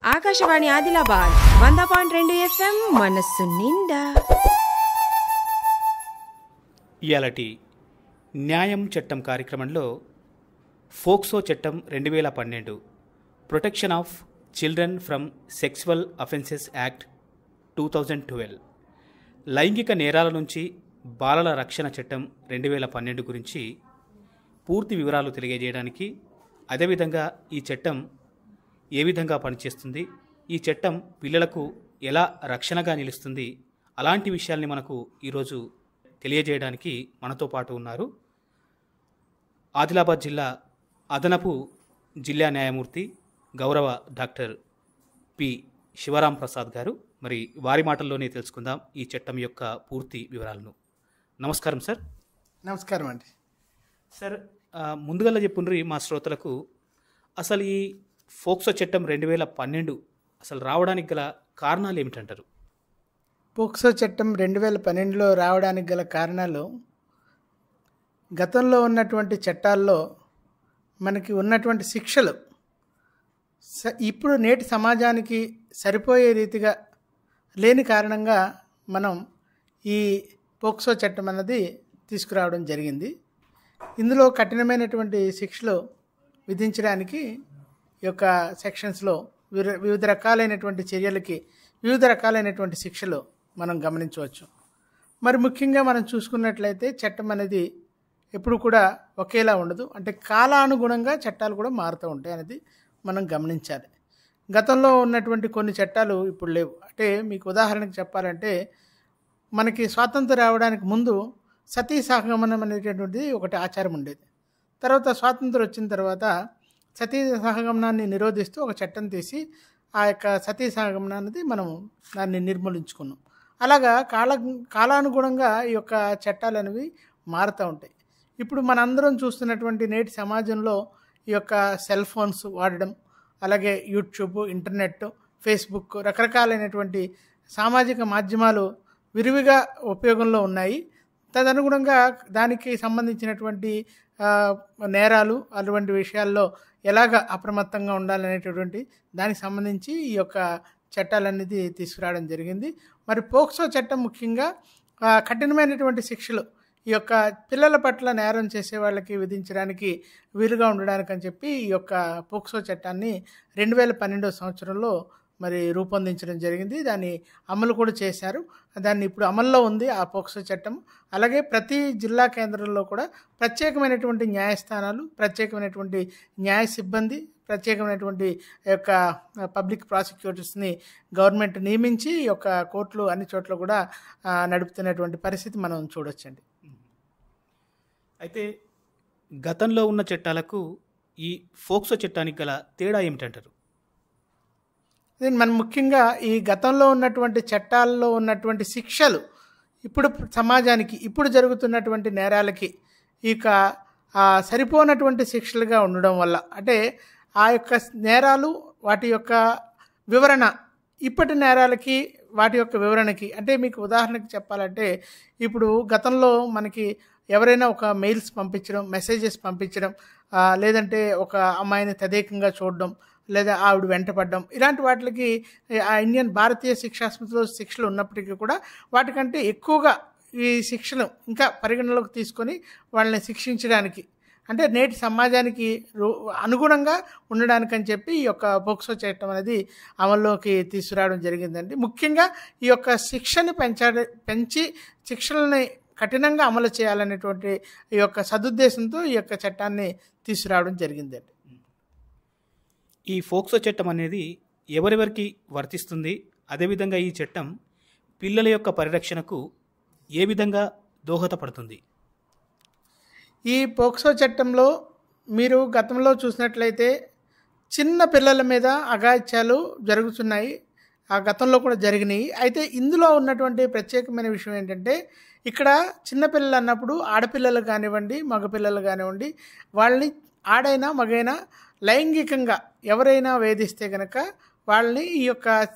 ఆకాశవాణి ఆదిలాబాద్ వంద పాయింట్ రెండు ఎఫ్ఎం మనస్సు నిండా ఇయాలటి న్యాయం చట్టం కార్యక్రమంలో ఫోక్సో చట్టం రెండు వేల పన్నెండు protection of children from sexual offences act two thousand twelve లైంగిక నేరాల నుంచి బాలల రక్షణ చట్టం రెండు వేల పన్నెండు గురించి పూర్తి వివరాలు తెలియజేయడానికి అదేవిధంగా ఈ చట్టం ఏ విధంగా పనిచేస్తుంది ఈ చట్టం పిల్లలకు ఎలా రక్షణగా నిలుస్తుంది అలాంటి విషయాల్ని మనకు ఈరోజు తెలియజేయడానికి మనతో పాటు ఉన్నారు ఆదిలాబాద్ జిల్లా అదనపు జిల్లా న్యాయమూర్తి గౌరవ డాక్టర్ పి శివరాం ప్రసాద్ గారు మరి వారి మాటల్లోనే తెలుసుకుందాం ఈ చట్టం యొక్క పూర్తి వివరాలను నమస్కారం సార్ నమస్కారం అండి సార్ ఆ, ముందుగల్లా చెప్పుండ్రి మా శ్రోతలకు అసలు ఈ ఫోక్సో చట్టం రెండు వేల పన్నెండు అసలు రావడానికి గల కారణాలు ఏమిటంటారు పోక్సో చట్టం రెండు వేల పన్నెండులో రావడానికి గల కారణాలు గతంలో ఉన్నటువంటి చట్టాల్లో మనకి ఉన్నటువంటి శిక్షలు స ఇప్పుడు నేటి సమాజానికి సరిపోయే రీతిగా లేని కారణంగా మనం ఈ పోక్సో చట్టం అన్నది తీసుకురావడం జరిగింది ఇందులో కఠినమైనటువంటి శిక్షలు విధించడానికి ఈ యొక్క సెక్షన్స్లో వివిధ వివిధ రకాలైనటువంటి చర్యలకి వివిధ రకాలైనటువంటి శిక్షలు మనం గమనించవచ్చు మరి ముఖ్యంగా మనం చూసుకున్నట్లయితే చట్టం అనేది ఎప్పుడు కూడా ఒకేలా ఉండదు అంటే కాలానుగుణంగా చట్టాలు కూడా మారుతూ ఉంటాయి అనేది మనం గమనించాలి గతంలో ఉన్నటువంటి కొన్ని చట్టాలు ఇప్పుడు లేవు అంటే మీకు ఉదాహరణకు చెప్పాలంటే మనకి స్వాతంత్రం రావడానికి ముందు సతీ సహగమనం అనేటటువంటిది ఒకటి ఆచారం ఉండేది తర్వాత స్వాతంత్రం వచ్చిన తర్వాత సతీ సహగమనాన్ని నిరోధిస్తూ ఒక చట్టం తీసి ఆ యొక్క సతీ సహగమనాన్ని మనం దాన్ని నిర్మూలించుకున్నాం అలాగా కాల కాలానుగుణంగా ఈ యొక్క చట్టాలు అనేవి మారుతూ ఉంటాయి ఇప్పుడు మనందరం చూస్తున్నటువంటి నేటి సమాజంలో ఈ యొక్క సెల్ ఫోన్స్ వాడడం అలాగే యూట్యూబ్ ఇంటర్నెట్ ఫేస్బుక్ రకరకాలైనటువంటి సామాజిక మాధ్యమాలు విరివిగా ఉపయోగంలో ఉన్నాయి తదనుగుణంగా దానికి సంబంధించినటువంటి ఆ, నేరాలు అటువంటి విషయాల్లో ఎలాగ అప్రమత్తంగా ఉండాలనేటటువంటి దానికి సంబంధించి ఈ యొక్క చట్టాలనేది తీసుకురావడం జరిగింది మరి పోక్సో చట్టం ముఖ్యంగా ఆ, కఠినమైనటువంటి శిక్షలు ఈ యొక్క పిల్లల పట్ల నేరం చేసే వాళ్ళకి విధించడానికి వీలుగా ఉండడానికి అని చెప్పి ఈ యొక్క పోక్సో చట్టాన్ని రెండు వేల పన్నెండో సంవత్సరంలో మరి రూపొందించడం జరిగింది దాన్ని అమలు కూడా చేశారు దాన్ని ఇప్పుడు అమల్లో ఉంది ఆ పోక్సో చట్టం అలాగే ప్రతి జిల్లా కేంద్రంలో కూడా ప్రత్యేకమైనటువంటి న్యాయస్థానాలు ప్రత్యేకమైనటువంటి న్యాయ సిబ్బంది ప్రత్యేకమైనటువంటి యొక్క పబ్లిక్ ప్రాసిక్యూటర్స్ని గవర్నమెంట్ నియమించి ఈ యొక్క కోర్టులు అన్ని చోట్ల కూడా ఆ, నడుపుతున్నటువంటి పరిస్థితి మనం చూడొచ్చండి అయితే గతంలో ఉన్న చట్టాలకు ఈ ఫోక్సో చట్టానికి గల తేడా ఏమిటంటారు ఇది మనం ముఖ్యంగా ఈ గతంలో ఉన్నటువంటి చట్టాల్లో ఉన్నటువంటి శిక్షలు ఇప్పుడు సమాజానికి ఇప్పుడు జరుగుతున్నటువంటి నేరాలకి ఇక ఆ, సరిపోనటువంటి శిక్షలుగా ఉండడం వల్ల అంటే ఆ యొక్క నేరాలు వాటి యొక్క వివరణ ఇప్పటి నేరాలకి వాటి యొక్క వివరణకి అంటే మీకు ఉదాహరణకి చెప్పాలంటే ఇప్పుడు గతంలో మనకి ఎవరైనా ఒక మెయిల్స్ పంపించడం మెసేజెస్ పంపించడం ఆ, లేదంటే ఒక అమ్మాయిని తదేకంగా చూడడం లేదా ఆవిడ వెంటపడడం ఇలాంటి వాటికి ఆ ఇండియన్ భారతీయ శిక్షాస్మృతిలో శిక్షలు ఉన్నప్పటికీ కూడా వాటికంటే ఎక్కువగా ఈ శిక్షను ఇంకా పరిగణలోకి తీసుకొని వాళ్ళని శిక్షించడానికి అంటే నేటి సమాజానికి రు- అనుగుణంగా ఉండడానికని చెప్పి ఈ యొక్క పోక్సో చట్టం అనేది అమల్లోకి తీసుకురావడం జరిగిందండి ముఖ్యంగా ఈ యొక్క శిక్షని పెంచడ పెంచి శిక్షలని కఠినంగా అమలు చేయాలనేటువంటి ఈ యొక్క సదుద్దేశంతో ఈ యొక్క చట్టాన్ని తీసుకురావడం జరిగిందండి ఈ ఫోక్సో చట్టం అనేది ఎవరెవరికి వర్తిస్తుంది అదేవిధంగా ఈ చట్టం పిల్లల యొక్క పరిరక్షణకు ఏ విధంగా దోహదపడుతుంది ఈ పోక్సో చట్టంలో మీరు గతంలో చూసినట్లయితే చిన్న పిల్లల మీద అఘాయిత్యాలు జరుగుతున్నాయి ఆ గతంలో కూడా జరిగినాయి అయితే ఇందులో ఉన్నటువంటి ప్రత్యేకమైన విషయం ఏంటంటే ఇక్కడ చిన్నపిల్లలు అన్నప్పుడు ఆడపిల్లలు కానివ్వండి మగపిల్లలు కానివ్వండి వాళ్ళని ఆడైనా మగైనా లైంగికంగా ఎవరైనా వేధిస్తే కనుక వాళ్ళని ఈ యొక్క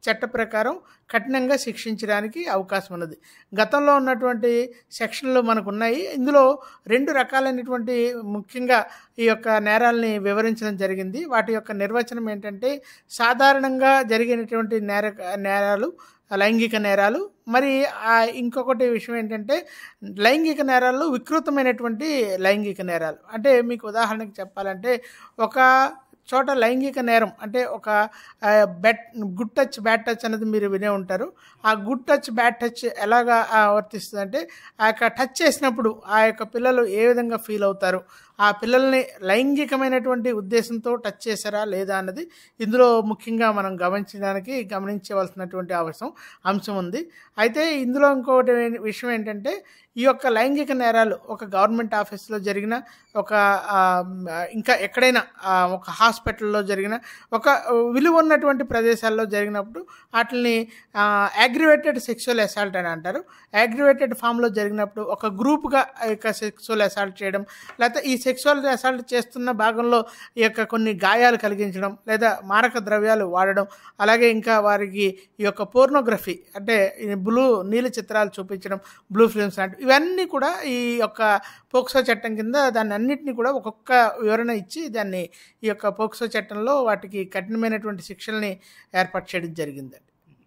చట్ట ప్రకారం కఠినంగా శిక్షించడానికి అవకాశం ఉన్నది గతంలో ఉన్నటువంటి సెక్షన్లు మనకు ఉన్నాయి ఇందులో రెండు రకాలైనటువంటి ముఖ్యంగా ఈ యొక్క నేరాలని వివరించడం జరిగింది వాటి యొక్క నిర్వచనం ఏంటంటే సాధారణంగా జరిగినటువంటి నేర నేరాలు లైంగిక నేరాలు మరి ఆ ఇంకొకటి విషయం ఏంటంటే లైంగిక నేరాల్లో వికృతమైనటువంటి లైంగిక నేరాలు అంటే మీకు ఉదాహరణకి చెప్పాలంటే ఒక చోట లైంగిక నేరం అంటే ఒక బెట్ గుడ్ టచ్ బ్యాడ్ టచ్ అనేది మీరు వినే ఉంటారు ఆ గుడ్ టచ్ బ్యాడ్ టచ్ ఎలాగా ఆ, వర్తిస్తుందంటే ఆ యొక్క టచ్ చేసినప్పుడు ఆ యొక్క పిల్లలు ఏ విధంగా ఫీల్ అవుతారు ఆ పిల్లల్ని లైంగికమైనటువంటి ఉద్దేశంతో టచ్ చేశారా లేదా అన్నది ఇందులో ముఖ్యంగా మనం గమనించడానికి గమనించవలసినటువంటి అవసరం అంశం ఉంది అయితే ఇందులో ఇంకొకటి ఏ- విషయం ఏంటంటే ఈ యొక్క లైంగిక నేరాలు ఒక గవర్నమెంట్ ఆఫీస్లో జరిగిన ఒక ఆ, ఇంకా ఎక్కడైనా ఆ, ఒక హాస్పిటల్లో జరిగిన ఒక విలువ ఉన్నటువంటి ప్రదేశాల్లో జరిగినప్పుడు వాటిని అగ్రివేటెడ్ సెక్సువల్ అసాల్ట్ అని అంటారు అగ్రివేటెడ్ ఫామ్లో జరిగినప్పుడు ఒక గ్రూప్గా ఈ యొక్క సెక్సువల్ అసాల్ట్ చేయడం లేకపోతే ఈ సెక్సువల్ అసాల్ట్ చేస్తున్న భాగంలో ఈ యొక్క కొన్ని గాయాలు కలిగించడం లేదా మారక ద్రవ్యాలు వాడడం అలాగే ఇంకా వారికి ఈ యొక్క పోర్నోగ్రఫీ అంటే ఈ బ్లూ నీలి చిత్రాలు చూపించడం బ్లూ ఫిల్మ్స్ లాంటివి ఇవన్నీ కూడా ఈ యొక్క పోక్సో చట్టం కింద దాన్ని అన్నింటినీ కూడా ఒక్కొక్క వివరణ ఇచ్చి దాన్ని ఈ యొక్క పోక్సో చట్టంలో వాటికి కఠినమైనటువంటి శిక్షల్ని ఏర్పాటు చేయడం జరిగిందండి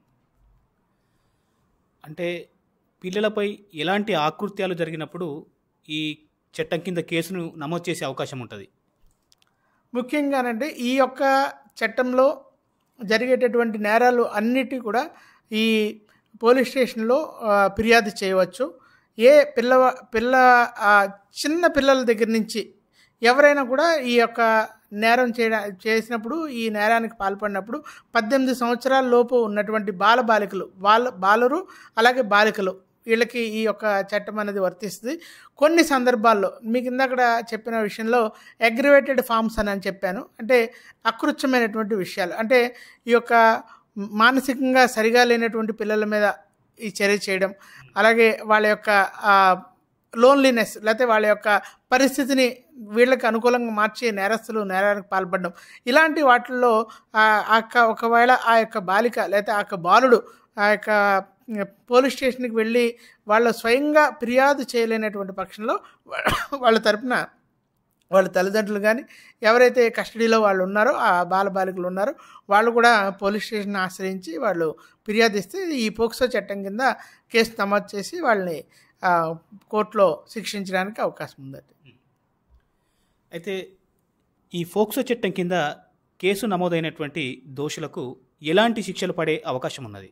అంటే పిల్లలపై ఎలాంటి ఆకృత్యాలు జరిగినప్పుడు ఈ చట్టం కింద కేసును నమోదు చేసే అవకాశం ఉంటుంది ముఖ్యంగానంటే ఈ యొక్క చట్టంలో జరిగేటటువంటి నేరాలు అన్నిటి కూడా ఈ పోలీస్ స్టేషన్లో ఆ, ఫిర్యాదు చేయవచ్చు ఏ పిల్ల పిల్ల ఆ, చిన్న పిల్లల దగ్గర నుంచి ఎవరైనా కూడా ఈ యొక్క నేరం చేయడా చేసినప్పుడు ఈ నేరానికి పాల్పడినప్పుడు పద్దెనిమిది సంవత్సరాల లోపు ఉన్నటువంటి బాల బాలికలు బాల బాలరు అలాగే బాలికలు వీళ్ళకి ఈ యొక్క చట్టం అనేది వర్తిస్తుంది కొన్ని సందర్భాల్లో మీకు ఇందాక చెప్పిన విషయంలో అగ్రివేటెడ్ ఫార్మ్స్ అని అని చెప్పాను అంటే అకృత్యమైనటువంటి విషయాలు అంటే ఈ యొక్క మానసికంగా సరిగా లేనటువంటి పిల్లల మీద ఈ చర్య చేయడం అలాగే వాళ్ళ యొక్క లోన్లీనెస్ లేకపోతే వాళ్ళ యొక్క పరిస్థితిని వీళ్ళకి అనుకూలంగా మార్చి నేరస్తులు నేరానికి పాల్పడడం ఇలాంటి వాటిల్లో ఆ ఆ యొక్క ఒకవేళ ఆ యొక్క బాలిక లేకపోతే ఆ యొక్క బాలుడు ఆ యొక్క పోలీస్ స్టేషన్కి వెళ్ళి వాళ్ళు స్వయంగా ఫిర్యాదు చేయలేనటువంటి పక్షంలో వాళ్ళ తరపున వాళ్ళ తల్లిదండ్రులు కానీ ఎవరైతే కస్టడీలో వాళ్ళు ఉన్నారో ఆ బాలబాలికలు ఉన్నారో వాళ్ళు కూడా పోలీస్ స్టేషన్ ఆశ్రయించి వాళ్ళు ఫిర్యాదు ఇస్తే ఈ పోక్సో చట్టం కింద కేసు నమోదు చేసి వాళ్ళని ఆ, కోర్టులో శిక్షించడానికి అవకాశం ఉందండి అయితే ఈ ఫోక్సో చట్టం కింద కేసు నమోదైనటువంటి దోషులకు ఎలాంటి శిక్షలు పడే అవకాశం ఉన్నది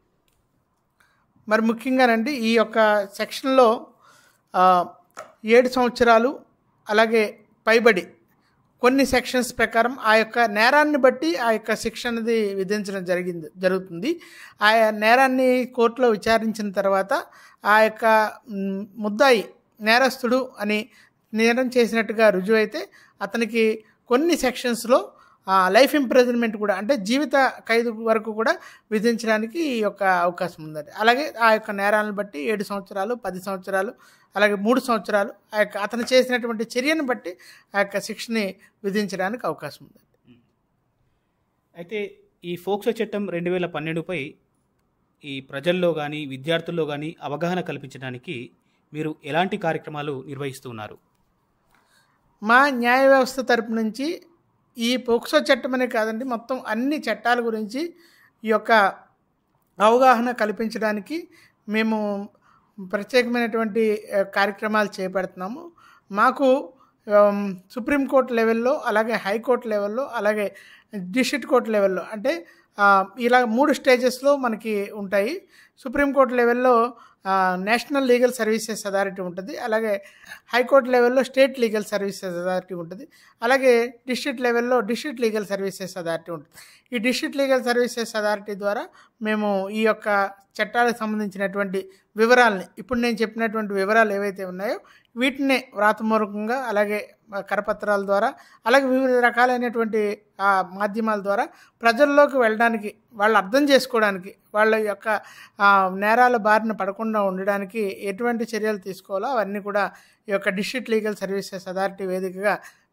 మరి ముఖ్యంగానండి ఈ యొక్క సెక్షన్లో ఆ, ఏడు సంవత్సరాలు అలాగే పైబడి కొన్ని సెక్షన్స్ ప్రకారం ఆ యొక్క నేరాన్ని బట్టి ఆ యొక్క శిక్ష అనేది విధించడం జరిగింది జరుగుతుంది ఆ నేరాన్ని కోర్టులో విచారించిన తర్వాత ఆ యొక్క మ్, ముద్దాయి నేరస్తుడు అని నేరం చేసినట్టుగా రుజువు అయితే అతనికి కొన్ని సెక్షన్స్లో లైఫ్ ఇంప్రెజన్మెంట్ కూడా అంటే జీవిత ఖైదు వరకు కూడా విధించడానికి ఈ యొక్క అవకాశం ఉందండి అలాగే ఆ యొక్క నేరాలను బట్టి ఏడు సంవత్సరాలు పది సంవత్సరాలు అలాగే మూడు సంవత్సరాలు ఆ యొక్క అతను చేసినటువంటి చర్యను బట్టి ఆ యొక్క శిక్షని విధించడానికి అవకాశం ఉంది అయితే ఈ ఫోక్సో చట్టం రెండు వేల పన్నెండుపై ఈ ప్రజల్లో కానీ విద్యార్థుల్లో కానీ అవగాహన కల్పించడానికి మీరు ఎలాంటి కార్యక్రమాలు నిర్వహిస్తూ ఉన్నారు మా న్యాయ వ్యవస్థ తరపు నుంచి ఈ పోక్సో చట్టం అనే కాదండి మొత్తం అన్ని చట్టాల గురించి ఈ యొక్క అవగాహన కల్పించడానికి మేము ప్రత్యేకమైనటువంటి ఆ, కార్యక్రమాలు చేపడుతున్నాము మాకు ఆమ్, సుప్రీంకోర్టు లెవెల్లో అలాగే హైకోర్టు లెవెల్లో అలాగే డిస్ట్రిక్ట్ కోర్టు లెవెల్లో అంటే ఆ, ఇలా మూడు స్టేజెస్లో మనకి ఉంటాయి సుప్రీంకోర్టు లెవెల్లో ఆ, నేషనల్ లీగల్ సర్వీసెస్ అథారిటీ ఉంటుంది అలాగే హైకోర్టు లెవెల్లో స్టేట్ లీగల్ సర్వీసెస్ అథారిటీ ఉంటుంది అలాగే డిస్ట్రిక్ట్ లెవెల్లో డిస్ట్రిక్ట్ లీగల్ సర్వీసెస్ అథారిటీ ఉంటుంది ఈ డిస్ట్రిక్ట్ లీగల్ సర్వీసెస్ అథారిటీ ద్వారా మేము ఈ యొక్క చట్టాలకు సంబంధించినటువంటి వివరాలని ఇప్పుడు నేను చెప్పినటువంటి వివరాలు ఏవైతే ఉన్నాయో వీటిని వ్రాతపూర్వకంగా అలాగే ఆ, కరపత్రాల ద్వారా అలాగే వివిధ రకాలైనటువంటి ఆ, మాధ్యమాల ద్వారా ప్రజల్లోకి వెళ్ళడానికి వాళ్ళు అర్థం చేసుకోవడానికి వాళ్ళ యొక్క ఆ, నేరాల బారిన పడకుండా ఉండడానికి ఎటువంటి చర్యలు తీసుకోవాలో అవన్నీ కూడా ఈ యొక్క డిస్ట్రిక్ట్ లీగల్ సర్వీసెస్ అథారిటీ వేదికగా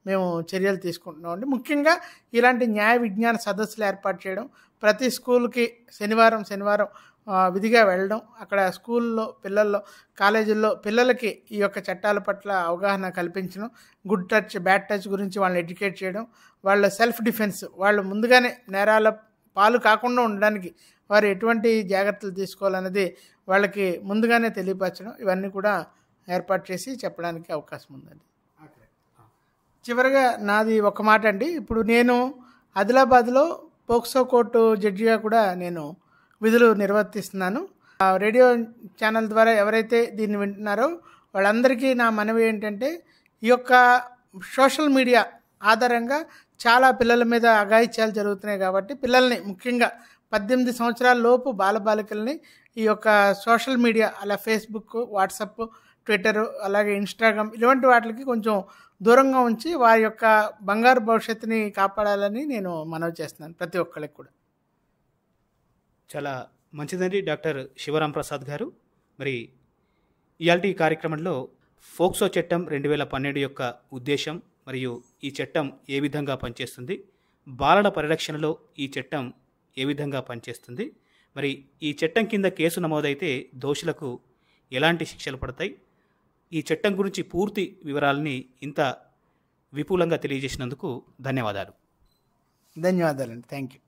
మేము చర్యలు తీసుకుంటున్నామండి ముఖ్యంగా ఇలాంటి న్యాయ విజ్ఞాన సదస్సులు ఏర్పాటు చేయడం ప్రతి స్కూల్కి శనివారం శనివారం ఆ, విధిగా వెళ్ళడం అక్కడ స్కూల్లో పిల్లల్లో కాలేజీల్లో పిల్లలకి ఈ యొక్క చట్టాల పట్ల అవగాహన కల్పించడం గుడ్ టచ్ బ్యాడ్ టచ్ గురించి వాళ్ళని ఎడ్యుకేట్ చేయడం వాళ్ళ సెల్ఫ్ డిఫెన్స్ వాళ్ళు ముందుగానే నేరాల పాలు కాకుండా ఉండడానికి వారు ఎటువంటి జాగ్రత్తలు తీసుకోవాలన్నది వాళ్ళకి ముందుగానే తెలియపరచడం ఇవన్నీ కూడా ఏర్పాటు చేసి చెప్పడానికి అవకాశం ఉందండి చివరగా నాది ఒక మాట అండి ఇప్పుడు నేను ఆదిలాబాద్లో పోక్సో కోర్టు జడ్జిగా కూడా నేను విధులు నిర్వర్తిస్తున్నాను ఆ రేడియో ఛానల్ ద్వారా ఎవరైతే దీన్ని వింటున్నారో వాళ్ళందరికీ నా మనవి ఏంటంటే ఈ యొక్క సోషల్ మీడియా ఆధారంగా చాలా పిల్లల మీద అఘాయిత్యాలు జరుగుతున్నాయి కాబట్టి పిల్లల్ని ముఖ్యంగా పద్దెనిమిది సంవత్సరాల లోపు బాలబాలికల్ని ఈ యొక్క సోషల్ మీడియా అలా ఫేస్బుక్ వాట్సప్ ట్విట్టర్ అలాగే ఇన్స్టాగ్రామ్ ఇటువంటి వాటికి కొంచెం దూరంగా ఉంచి వారి యొక్క బంగారు భవిష్యత్తుని కాపాడాలని నేను మనవి చేస్తున్నాను ప్రతి ఒక్కరికి కూడా చాలా మంచిదండి డాక్టర్ శివరాం ప్రసాద్ గారు మరి ఇయాల్టి కార్యక్రమంలో ఫోక్సో చట్టం రెండు వేల పన్నెండు యొక్క ఉద్దేశం మరియు ఈ చట్టం ఏ విధంగా పనిచేస్తుంది బాలల పరిరక్షణలో ఈ చట్టం ఏ విధంగా పనిచేస్తుంది మరి ఈ చట్టం కింద కేసు నమోదైతే దోషులకు ఎలాంటి శిక్షలు పడతాయి ఈ చట్టం గురించి పూర్తి వివరాలని ఇంత విపులంగా తెలియజేసినందుకు ధన్యవాదాలు ధన్యవాదాలండి థ్యాంక్ యూ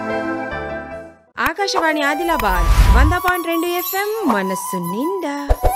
ఆకాశవాణి ఆదిలాబాద్ వంద పాయింట్ రెండు ఎఫ్ఎం మనస్సు నిండా